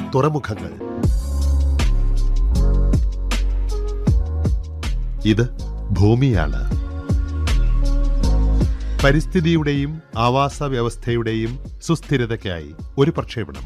തുറമുഖങ്ങൾ ഇത് ഭൂമിയാണ് പരിസ്ഥിതിയുടെയും ആവാസ വ്യവസ്ഥയുടെയും സുസ്ഥിരതയ്ക്കായി ഒരു പ്രക്ഷേപണം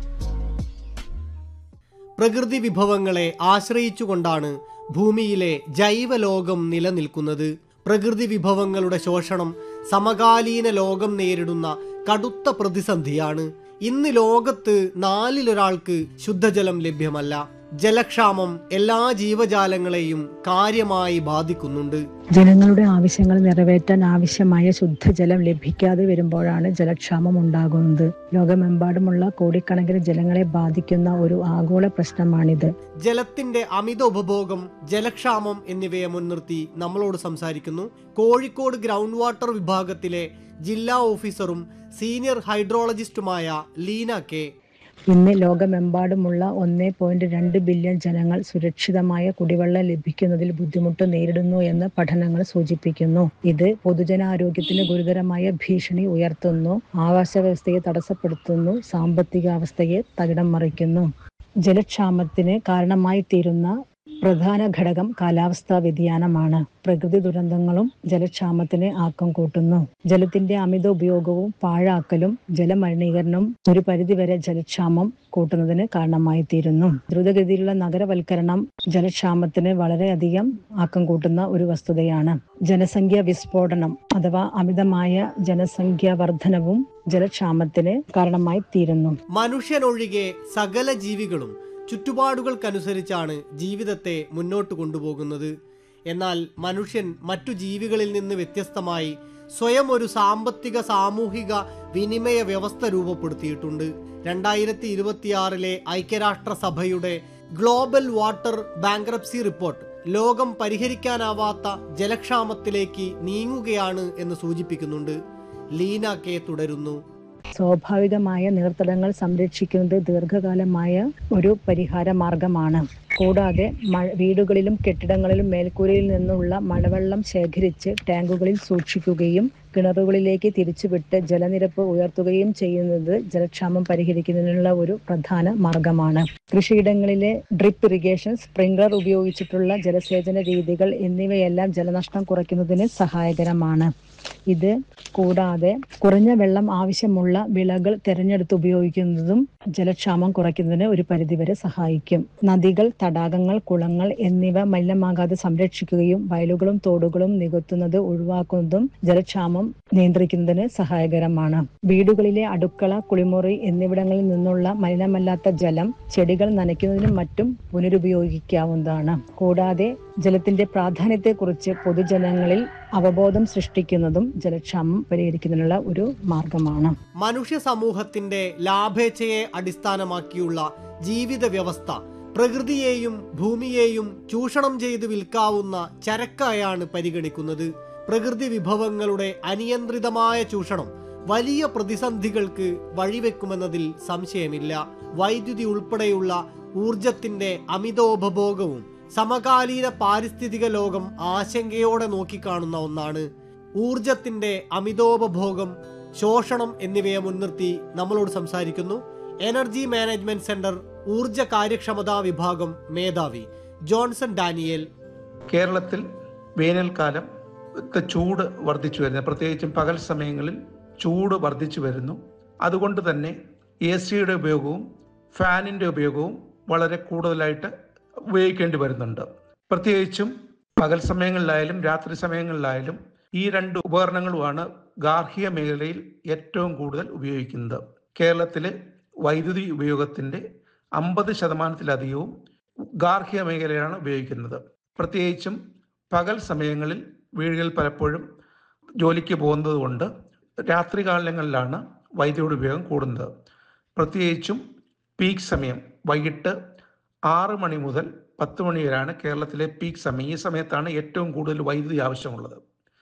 പ്രകൃതി വിഭവങ്ങളെ ആശ്രയിച്ചുകൊണ്ടാണ് ഭൂമിയിലെ ജൈവലോകം നിലനിൽക്കുന്നത് പ്രകൃതി വിഭവങ്ങളുടെ ശോഷണം സമകാലീന ലോകം നേരിടുന്ന കടുത്ത പ്രതിസന്ധിയാണ് ഇന്ന് ലോകത്ത് നാലിലൊരാൾക്ക് ശുദ്ധജലം ലഭ്യമല്ല ജലക്ഷാമം എല്ലാ ജീവജാലങ്ങളെയും കാര്യമായി ബാധിക്കുന്നുണ്ട് ജനങ്ങളുടെ ആവശ്യങ്ങൾ നിറവേറ്റാൻ ആവശ്യമായ ശുദ്ധജലം ലഭിക്കാതെ വരുമ്പോഴാണ് ജലക്ഷാമം ഉണ്ടാകുന്നത് ലോകമെമ്പാടുമുള്ള കോടിക്കണക്കിന് ജനങ്ങളെ ബാധിക്കുന്ന ഒരു ആഗോള പ്രശ്നമാണിത് ജലത്തിന്റെ അമിത ഉപഭോഗം ജലക്ഷാമം എന്നിവയെ മുൻനിർത്തി നമ്മളോട് സംസാരിക്കുന്നു കോഴിക്കോട് ഗ്രൗണ്ട് വാട്ടർ വിഭാഗത്തിലെ ജില്ലാ ഓഫീസറും സീനിയർ ഹൈഡ്രോളജിസ്റ്റുമായ ലീന കെ ഇന്ന് ലോകമെമ്പാടുമുള്ള ഒന്നേ പോയിന്റ് രണ്ട് ബില്യൺ ജനങ്ങൾ സുരക്ഷിതമായ കുടിവെള്ളം ലഭിക്കുന്നതിൽ ബുദ്ധിമുട്ട് നേരിടുന്നു എന്ന് പഠനങ്ങൾ സൂചിപ്പിക്കുന്നു ഇത് പൊതുജനാരോഗ്യത്തിന് ഗുരുതരമായ ഭീഷണി ഉയർത്തുന്നു ആവാസ വ്യവസ്ഥയെ തടസ്സപ്പെടുത്തുന്നു സാമ്പത്തികാവസ്ഥയെ തകിടം മറിക്കുന്നു ജലക്ഷാമത്തിന് കാരണമായി തീരുന്ന പ്രധാന ഘടകം കാലാവസ്ഥാ വ്യതിയാനമാണ് പ്രകൃതി ദുരന്തങ്ങളും ജലക്ഷാമത്തിന് ആക്കം കൂട്ടുന്നു ജലത്തിന്റെ അമിത ഉപയോഗവും പാഴാക്കലും ജലമലിനീകരണവും ഒരു പരിധിവരെ ജലക്ഷാമം കൂട്ടുന്നതിന് കാരണമായി തീരുന്നു ദ്രുതഗതിയിലുള്ള നഗരവൽക്കരണം ജലക്ഷാമത്തിന് വളരെയധികം ആക്കം കൂട്ടുന്ന ഒരു വസ്തുതയാണ് ജനസംഖ്യ വിസ്ഫോടനം അഥവാ അമിതമായ ജനസംഖ്യ വർധനവും ജലക്ഷാമത്തിന് കാരണമായി തീരുന്നു മനുഷ്യനൊഴികെ സകല ജീവികളും ചുറ്റുപാടുകൾക്കനുസരിച്ചാണ് ജീവിതത്തെ മുന്നോട്ട് കൊണ്ടുപോകുന്നത് എന്നാൽ മനുഷ്യൻ മറ്റു ജീവികളിൽ നിന്ന് വ്യത്യസ്തമായി സ്വയം ഒരു സാമ്പത്തിക സാമൂഹിക വിനിമയ വ്യവസ്ഥ രൂപപ്പെടുത്തിയിട്ടുണ്ട് രണ്ടായിരത്തി ഇരുപത്തിയാറിലെ ഐക്യരാഷ്ട്രസഭയുടെ ഗ്ലോബൽ വാട്ടർ ബാങ്ക്രപ്സി റിപ്പോർട്ട് ലോകം പരിഹരിക്കാനാവാത്ത ജലക്ഷാമത്തിലേക്ക് നീങ്ങുകയാണ് എന്ന് സൂചിപ്പിക്കുന്നുണ്ട് ലീന കെ തുടരുന്നു സ്വാഭാവികമായ നീർത്തടങ്ങൾ സംരക്ഷിക്കുന്നത് ദീർഘകാലമായ ഒരു പരിഹാര മാർഗമാണ് കൂടാതെ മഴ വീടുകളിലും കെട്ടിടങ്ങളിലും മേൽക്കൂരയിൽ നിന്നുള്ള മഴവെള്ളം ശേഖരിച്ച് ടാങ്കുകളിൽ സൂക്ഷിക്കുകയും കിണറുകളിലേക്ക് തിരിച്ചുവിട്ട് ജലനിരപ്പ് ഉയർത്തുകയും ചെയ്യുന്നത് ജലക്ഷാമം പരിഹരിക്കുന്നതിനുള്ള ഒരു പ്രധാന മാർഗമാണ് കൃഷിയിടങ്ങളിലെ ഡ്രിപ്പ് ഇറിഗേഷൻ സ്പ്രിംഗ്ലർ ഉപയോഗിച്ചിട്ടുള്ള ജലസേചന രീതികൾ എന്നിവയെല്ലാം ജലനഷ്ടം കുറയ്ക്കുന്നതിന് സഹായകരമാണ് ഇത് കൂടാതെ കുറഞ്ഞ വെള്ളം ആവശ്യമുള്ള വിളകൾ തിരഞ്ഞെടുത്ത് ഉപയോഗിക്കുന്നതും ജലക്ഷാമം കുറയ്ക്കുന്നതിന് ഒരു പരിധിവരെ സഹായിക്കും നദികൾ തടാകങ്ങൾ കുളങ്ങൾ എന്നിവ മലിനമാകാതെ സംരക്ഷിക്കുകയും വയലുകളും തോടുകളും നികത്തുന്നത് ഒഴിവാക്കുന്നതും ജലക്ഷാമം നിയന്ത്രിക്കുന്നതിന് സഹായകരമാണ് വീടുകളിലെ അടുക്കള കുളിമുറി എന്നിവിടങ്ങളിൽ നിന്നുള്ള മലിനമല്ലാത്ത ജലം ചെടികൾ നനയ്ക്കുന്നതിനും മറ്റും പുനരുപയോഗിക്കാവുന്നതാണ് കൂടാതെ ജലത്തിന്റെ പ്രാധാന്യത്തെക്കുറിച്ച് പൊതുജനങ്ങളിൽ അവബോധം സൃഷ്ടിക്കുന്നതും ജലക്ഷാമം പരിഹരിക്കുന്നതിനുള്ള ഒരു മാർഗമാണ് മനുഷ്യ സമൂഹത്തിന്റെ ലാഭേച്ഛയെ അടിസ്ഥാനമാക്കിയുള്ള ജീവിത വ്യവസ്ഥ പ്രകൃതിയെയും ഭൂമിയെയും ചൂഷണം ചെയ്ത് വിൽക്കാവുന്ന ചരക്കായാണ് പരിഗണിക്കുന്നത് പ്രകൃതി വിഭവങ്ങളുടെ അനിയന്ത്രിതമായ ചൂഷണം വലിയ പ്രതിസന്ധികൾക്ക് വഴിവെക്കുമെന്നതിൽ സംശയമില്ല വൈദ്യുതി ഉൾപ്പെടെയുള്ള ഊർജത്തിന്റെ അമിതോപഭോഗവും സമകാലീന പാരിസ്ഥിതിക ലോകം ആശങ്കയോടെ നോക്കിക്കാണുന്ന ഒന്നാണ് ഊർജത്തിന്റെ അമിതോപഭോഗം ശോഷണം എന്നിവയെ മുൻനിർത്തി നമ്മളോട് സംസാരിക്കുന്നു എനർജി മാനേജ്മെന്റ് സെന്റർ ഊർജ കാര്യക്ഷമതാ വിഭാഗം മേധാവി ജോൺസൺ ഡാനിയേൽ കേരളത്തിൽ വേനൽക്കാലം ത്തെ ചൂട് വർദ്ധിച്ചു വരുന്നത് പ്രത്യേകിച്ചും പകൽ സമയങ്ങളിൽ ചൂട് വർദ്ധിച്ചു വരുന്നു അതുകൊണ്ട് തന്നെ എ സിയുടെ ഉപയോഗവും ഫാനിൻ്റെ ഉപയോഗവും വളരെ കൂടുതലായിട്ട് ഉപയോഗിക്കേണ്ടി വരുന്നുണ്ട് പ്രത്യേകിച്ചും പകൽ സമയങ്ങളിലായാലും രാത്രി സമയങ്ങളിലായാലും ഈ രണ്ട് ഉപകരണങ്ങളുമാണ് ഗാർഹിക മേഖലയിൽ ഏറ്റവും കൂടുതൽ ഉപയോഗിക്കുന്നത് കേരളത്തിലെ വൈദ്യുതി ഉപയോഗത്തിൻ്റെ അമ്പത് ശതമാനത്തിലധികവും ഗാർഹിക മേഖലയാണ് ഉപയോഗിക്കുന്നത് പ്രത്യേകിച്ചും പകൽ സമയങ്ങളിൽ വീടുകളിൽ പലപ്പോഴും ജോലിക്ക് പോകുന്നത് കൊണ്ട് രാത്രി കാലങ്ങളിലാണ് വൈദ്യുതി ഉപയോഗം കൂടുന്നത് പ്രത്യേകിച്ചും പീക്ക് സമയം വൈകിട്ട് ആറ് മണി മുതൽ പത്ത് മണി വരെയാണ് കേരളത്തിലെ പീക്ക് സമയം ഈ സമയത്താണ് ഏറ്റവും കൂടുതൽ വൈദ്യുതി ആവശ്യമുള്ളത്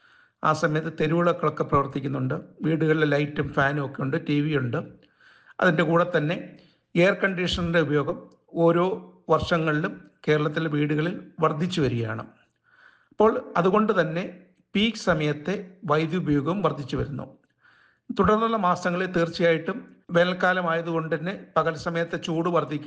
ആ സമയത്ത് തെരുവിളക്കുകളൊക്കെ പ്രവർത്തിക്കുന്നുണ്ട് വീടുകളിലെ ലൈറ്റും ഫാനും ഒക്കെ ഉണ്ട് ടി വി ഉണ്ട് അതിൻ്റെ കൂടെ തന്നെ എയർ കണ്ടീഷണറിൻ്റെ ഉപയോഗം ഓരോ വർഷങ്ങളിലും കേരളത്തിലെ വീടുകളിൽ വർദ്ധിച്ചു വരികയാണ് അപ്പോൾ അതുകൊണ്ട് തന്നെ പീക്ക് സമയത്തെ വൈദ്യുതി ഉപയോഗവും വർദ്ധിച്ചു വരുന്നു തുടർന്നുള്ള മാസങ്ങളിൽ തീർച്ചയായിട്ടും വേനൽക്കാലം ആയതുകൊണ്ട് തന്നെ പകൽ സമയത്തെ ചൂട് വർദ്ധിക്കും